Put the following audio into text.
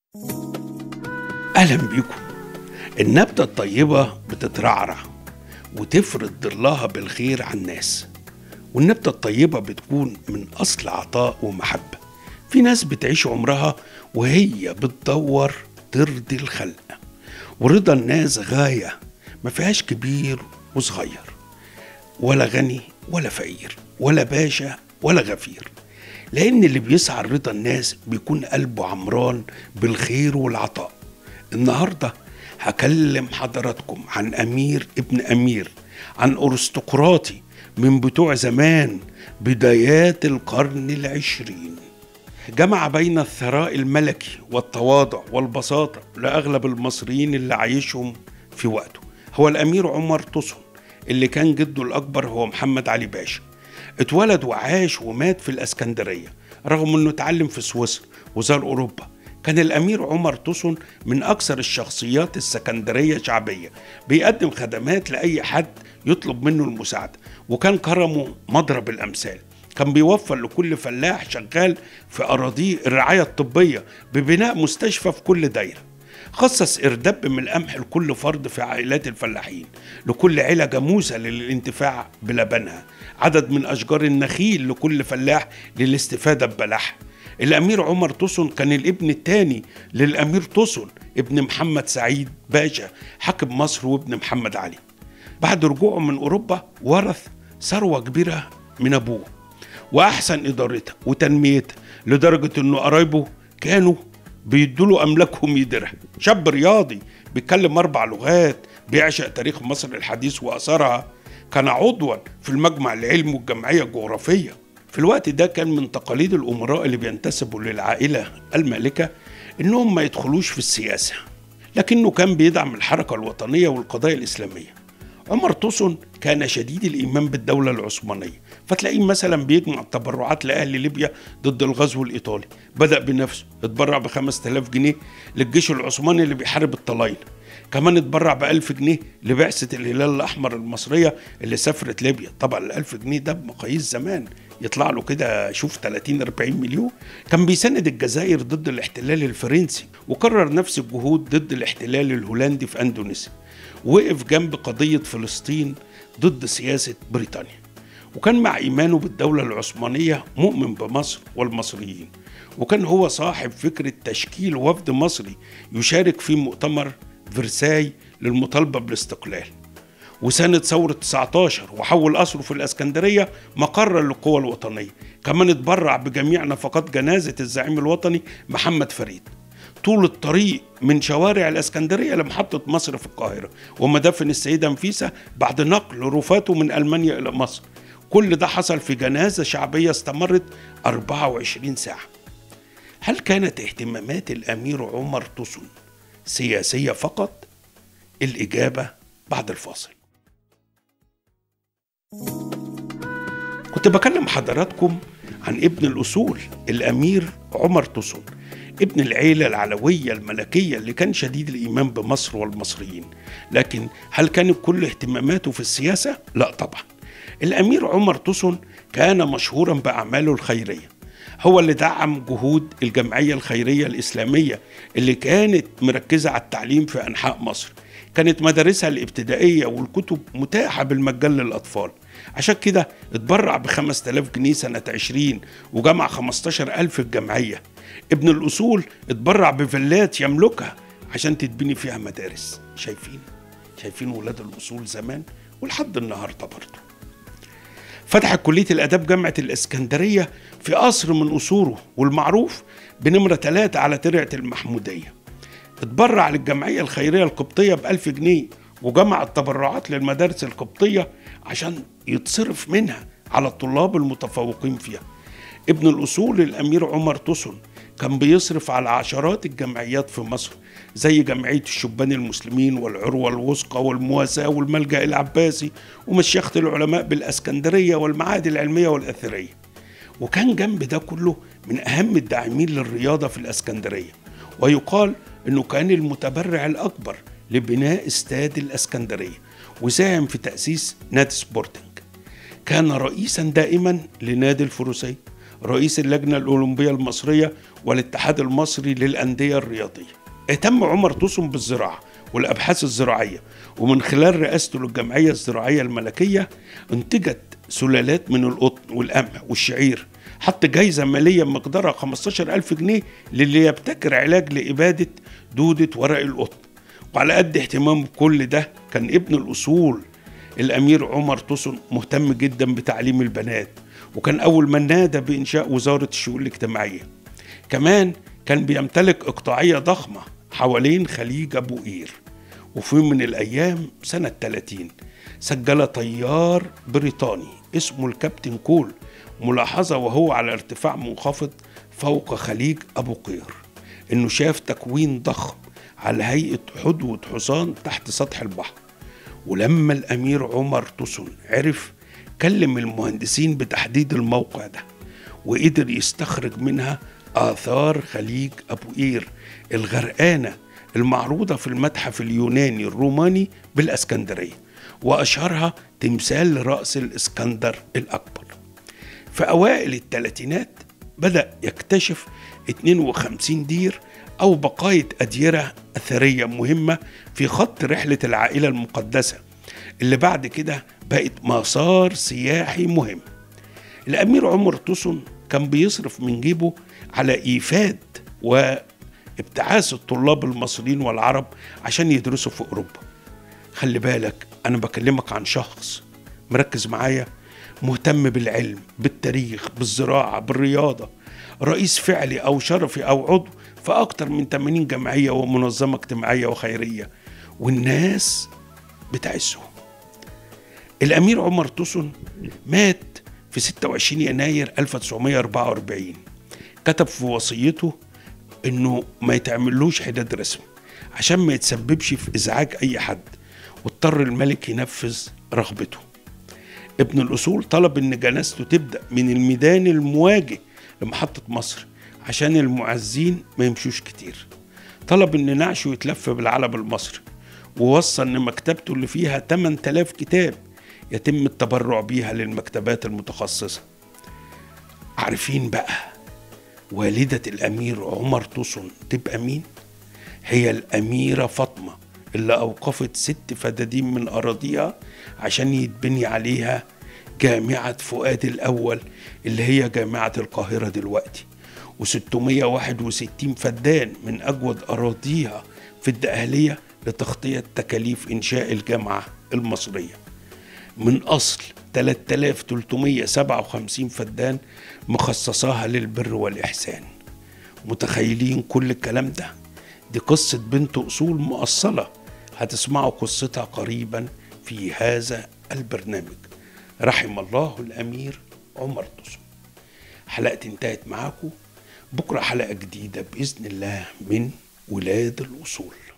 أهلا بيكم النبتة الطيبة بتترعرع وتفرد ضلها بالخير على الناس والنبتة الطيبة بتكون من أصل عطاء ومحبة في ناس بتعيش عمرها وهي بتدور ترضي الخلق ورضا الناس غاية ما فيهاش كبير وصغير ولا غني ولا فقير ولا باشا ولا غفير لأن اللي بيسعى رضا الناس بيكون قلبه عمران بالخير والعطاء النهاردة هكلم حضراتكم عن أمير ابن أمير عن أرستقراطي من بتوع زمان بدايات القرن العشرين جمع بين الثراء الملكي والتواضع والبساطة لأغلب المصريين اللي عايشهم في وقته هو الأمير عمر طسن اللي كان جده الأكبر هو محمد علي باشا اتولد وعاش ومات في الاسكندريه رغم انه اتعلم في سويسرا وزار اوروبا كان الامير عمر طسن من اكثر الشخصيات السكندريه شعبيه بيقدم خدمات لاي حد يطلب منه المساعده وكان كرمه مضرب الامثال كان بيوفر لكل فلاح شغال في اراضيه الرعايه الطبيه ببناء مستشفى في كل دايره خصص إردب من القمح لكل فرد في عائلات الفلاحين لكل عيلة جاموسة للانتفاع بلبنها عدد من أشجار النخيل لكل فلاح للاستفادة ببلحها الأمير عمر طسن كان الابن الثاني للأمير طسن ابن محمد سعيد باشا حاكم مصر وابن محمد علي بعد رجوعه من أوروبا ورث ثروة كبيرة من أبوه وأحسن إدارتها وتنميتها لدرجة أنه قرايبه كانوا بيدوا املاكهم يديرها شاب رياضي بيتكلم اربع لغات بيعشق تاريخ مصر الحديث واثارها كان عضوا في المجمع العلمي والجمعيه الجغرافيه في الوقت ده كان من تقاليد الامراء اللي بينتسبوا للعائله المالكه انهم ما يدخلوش في السياسه لكنه كان بيدعم الحركه الوطنيه والقضايا الاسلاميه عمر طوسن كان شديد الإيمان بالدولة العثمانية فتلاقيه مثلا بيجمع تبرعات لأهل ليبيا ضد الغزو الإيطالي بدأ بنفسه اتبرع ب 5000 جنيه للجيش العثماني اللي بيحارب الطلاينة كمان اتبرع ب 1000 جنيه لبعثة الهلال الأحمر المصرية اللي سافرت ليبيا طبعا ال 1000 جنيه ده بمقاييس زمان يطلع له كده شوف 30 40 مليون كان بيساند الجزائر ضد الاحتلال الفرنسي وكرر نفس الجهود ضد الاحتلال الهولندي في اندونيسيا وقف جنب قضية فلسطين ضد سياسة بريطانيا وكان مع إيمانه بالدولة العثمانية مؤمن بمصر والمصريين وكان هو صاحب فكرة تشكيل وفد مصري يشارك في مؤتمر فرساي للمطالبة بالاستقلال وسنة ثورة 19 وحول قصره في الإسكندرية مقرا للقوى الوطنية كمان اتبرع بجميع نفقات جنازة الزعيم الوطني محمد فريد طول الطريق من شوارع الاسكندريه لمحطه مصر في القاهره ومدافن السيده نفيسه بعد نقل رفاته من المانيا الى مصر كل ده حصل في جنازه شعبيه استمرت 24 ساعه هل كانت اهتمامات الامير عمر طسن سياسيه فقط الاجابه بعد الفاصل كنت بكلم حضراتكم عن ابن الاصول الامير عمر طسن ابن العيلة العلوية الملكية اللي كان شديد الإيمان بمصر والمصريين لكن هل كانت كل اهتماماته في السياسة؟ لا طبعا الأمير عمر طسن كان مشهورا بأعماله الخيرية هو اللي دعم جهود الجمعية الخيرية الإسلامية اللي كانت مركزة على التعليم في أنحاء مصر كانت مدارسها الابتدائية والكتب متاحة بالمجان للأطفال عشان كده اتبرع ب 5000 جنيه سنة 20 وجمع 15000 الجمعية ابن الأصول اتبرع بفيلات يملكها عشان تتبني فيها مدارس شايفين شايفين ولاد الأصول زمان ولحد النهاردة برضه فتح كلية الآداب جامعة الإسكندرية في قصر من قصوره والمعروف بنمرة ثلاثة على ترعة المحمودية اتبرع للجمعية الخيرية القبطية بألف جنيه وجمع التبرعات للمدارس القبطية عشان يتصرف منها على الطلاب المتفوقين فيها ابن الأصول الأمير عمر طسن كان بيصرف على عشرات الجمعيات في مصر زي جمعية الشبان المسلمين والعروة الوثقى والمواساة والملجأ العباسي ومشيخة العلماء بالأسكندرية والمعاهد العلمية والأثرية وكان جنب ده كله من أهم الداعمين للرياضة في الأسكندرية ويقال أنه كان المتبرع الأكبر لبناء استاد الأسكندرية وساهم في تأسيس نادي سبورتنج كان رئيسا دائما لنادي الفروسية رئيس اللجنة الأولمبية المصرية والاتحاد المصري للأندية الرياضية اهتم عمر توسن بالزراعة والأبحاث الزراعية ومن خلال رئاسته للجمعية الزراعية الملكية انتجت سلالات من القطن والقمح والشعير حط جايزة مالية مقدارها 15 ألف جنيه للي يبتكر علاج لإبادة دودة ورق القطن وعلى قد اهتمامه بكل ده كان ابن الأصول الأمير عمر توسن مهتم جدا بتعليم البنات وكان أول من نادى بإنشاء وزارة الشؤون الاجتماعية كمان كان بيمتلك إقطاعية ضخمة حوالين خليج أبو قير وفي يوم من الأيام سنة 30 سجل طيار بريطاني اسمه الكابتن كول ملاحظة وهو على ارتفاع منخفض فوق خليج أبو قير إنه شاف تكوين ضخم على هيئة حدوة حصان تحت سطح البحر ولما الأمير عمر توسن عرف كلم المهندسين بتحديد الموقع ده وقدر يستخرج منها آثار خليج أبو قير الغرقانة المعروضة في المتحف اليوناني الروماني بالأسكندرية وأشهرها تمثال رأس الإسكندر الأكبر في أوائل الثلاثينات بدأ يكتشف 52 دير أو بقايا أديرة أثرية مهمة في خط رحلة العائلة المقدسة اللي بعد كده بقت مسار سياحي مهم الأمير عمر توسن كان بيصرف من جيبه على إيفاد وابتعاث الطلاب المصريين والعرب عشان يدرسوا في أوروبا خلي بالك أنا بكلمك عن شخص مركز معايا مهتم بالعلم بالتاريخ بالزراعة بالرياضة رئيس فعلي أو شرفي أو عضو في أكتر من 80 جمعية ومنظمة اجتماعية وخيرية والناس بتعزه الأمير عمر توسن مات في 26 يناير 1944 كتب في وصيته انه ما يتعملوش حداد رسم عشان ما يتسببش في ازعاج اي حد واضطر الملك ينفذ رغبته ابن الاصول طلب ان جنازته تبدا من الميدان المواجه لمحطه مصر عشان المعزين ما يمشوش كتير طلب ان نعشه يتلف بالعلم المصري ووصى ان مكتبته اللي فيها 8000 كتاب يتم التبرع بيها للمكتبات المتخصصة عارفين بقى والدة الأمير عمر توسن تبقى مين؟ هي الأميرة فاطمة اللي أوقفت ست فدادين من أراضيها عشان يتبني عليها جامعة فؤاد الأول اللي هي جامعة القاهرة دلوقتي و661 فدان من أجود أراضيها في الدقهلية لتغطية تكاليف إنشاء الجامعة المصرية من أصل 3357 فدان مخصصاها للبر والإحسان متخيلين كل الكلام ده دي قصة بنت أصول مؤصلة هتسمعوا قصتها قريبا في هذا البرنامج رحم الله الأمير عمر توسن حلقتي انتهت معاكم بكرة حلقة جديدة بإذن الله من ولاد الأصول